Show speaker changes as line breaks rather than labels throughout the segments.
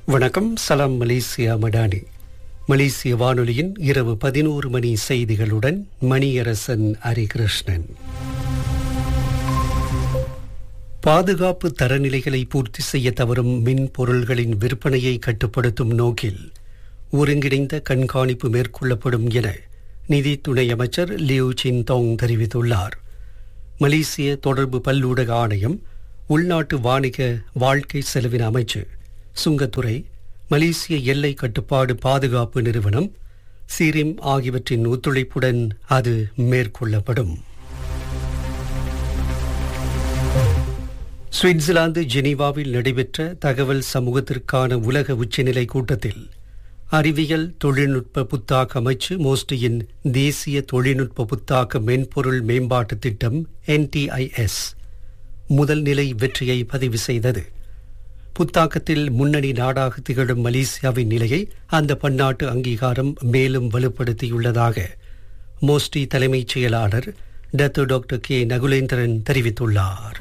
வணக்கம் சலாம் மலேசியா மடானி மலேசிய வானொலியின் இரவு பதினோரு மணி செய்திகளுடன் மணியரசன் ஹரிகிருஷ்ணன் பாதுகாப்பு தரநிலைகளை பூர்த்தி செய்ய தவறும் மின் பொருள்களின் விற்பனையை கட்டுப்படுத்தும் நோக்கில் ஒருங்கிணைந்த கண்காணிப்பு மேற்கொள்ளப்படும் என நிதி துணை அமைச்சர் லியூ சின்தோங் தெரிவித்துள்ளார் மலேசிய தொடர்பு பல்லூடக ஆணையம் உள்நாட்டு வாணிக வாழ்க்கை செலவின அமைச்சு சுங்கத்துறை மலேசிய எல்லை கட்டுப்பாடு பாதுகாப்பு நிறுவனம் சீரிம் ஆகியவற்றின் ஒத்துழைப்புடன் அது மேற்கொள்ளப்படும் சுவிட்சர்லாந்து ஜெனீவாவில் நடைபெற்ற தகவல் சமூகத்திற்கான உலக உச்சநிலை கூட்டத்தில் அறிவியல் தொழில்நுட்ப புத்தாக்க அமைச்சு மோஸ்டியின் தேசிய தொழில்நுட்ப புத்தாக்க மென்பொருள் மேம்பாட்டு திட்டம் என்டிஐஎஸ் முதல் நிலை வெற்றியை பதிவு செய்தது புத்தாக்கத்தில் முன்னணி நாடாக திகழும் மலேசியாவின் நிலையை அந்த பன்னாட்டு அங்கீகாரம் மேலும் வலுப்படுத்தியுள்ளதாக மோஸ்டி தலைமைச் செயலாளர் டத்து டாக்டர் கே நகுலேந்திரன் தெரிவித்துள்ளார்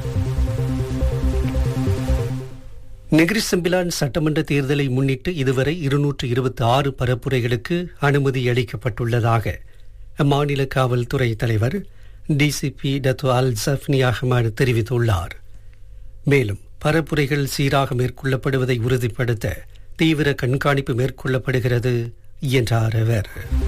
நெகிரி செம்பிலான் சட்டமன்ற தேர்தலை முன்னிட்டு இதுவரை இருநூற்று இருபத்தி ஆறு பரப்புரைகளுக்கு அனுமதி அளிக்கப்பட்டுள்ளதாக அம்மாநில காவல்துறை தலைவர் DCP Datuk Al Safni Ahmad தெரிவித்துள்ளார் மேலும் பரப்புரைகள் சீராக மேற்கொள்ளப்படுவதை உறுதிப்படுத்த தீவிர கண்காணிப்பு மேற்கொள்ளப்படுகிறது என்றார் அவர்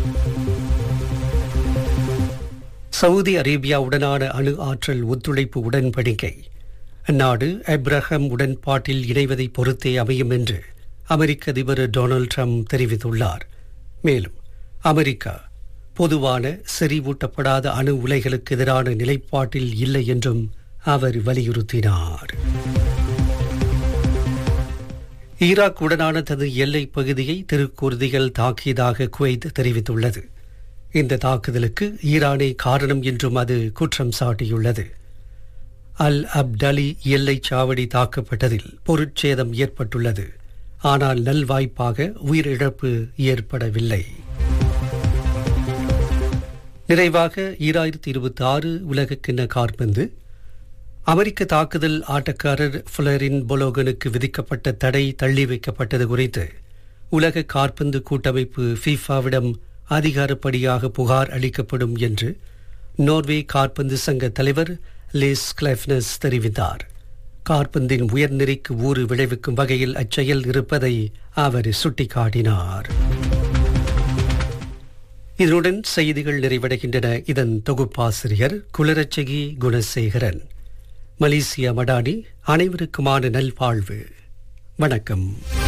சவுதி அரேபியாவுடனான அணு ஆற்றல் ஒத்துழைப்பு உடன்படிக்கை அந்நாடு அப்ரஹம் உடன்பாட்டில் இணைவதை பொறுத்தே அமையும் என்று அமெரிக்க அதிபர் டொனால்டு ட்ரம்ப் தெரிவித்துள்ளார் மேலும் அமெரிக்கா பொதுவான செறிவூட்டப்படாத அணு உலைகளுக்கு எதிரான நிலைப்பாட்டில் இல்லை என்றும் அவர் வலியுறுத்தினார் ஈராக் உடனான தனது எல்லைப் பகுதியை திருக்குர்திகள் தாக்கியதாக குவைத் தெரிவித்துள்ளது இந்த தாக்குதலுக்கு ஈரானே காரணம் என்றும் அது குற்றம் சாட்டியுள்ளது அல் அப்டலி எல்லைச் சாவடி தாக்கப்பட்டதில் பொருட்சேதம் ஏற்பட்டுள்ளது ஆனால் நல்வாய்ப்பாக உயிரிழப்பு ஏற்படவில்லை நிறைவாக ஈராயிரத்தி இருபத்தி ஆறு உலகக்கிண்ண கார்பந்து அமெரிக்க தாக்குதல் ஆட்டக்காரர் புலரின் பொலோகனுக்கு விதிக்கப்பட்ட தடை தள்ளி வைக்கப்பட்டது குறித்து உலக கார்பந்து கூட்டமைப்பு ஃபீஃபாவிடம் அதிகாரப்படியாக புகார் அளிக்கப்படும் என்று நோர்வே கார்பந்து சங்க தலைவர் லேஸ் கிளெஃப்னஸ் தெரிவித்தார் கார்பந்தின் உயர்நெறிக்கு ஊறு விளைவிக்கும் வகையில் அச்செயல் இருப்பதை அவர் சுட்டிக்காட்டினார் இதனுடன் செய்திகள் நிறைவடைகின்றன இதன் தொகுப்பாசிரியர் குலரச்சகி குணசேகரன் மலேசியா மடானி அனைவருக்குமான நல்வாழ்வு வணக்கம்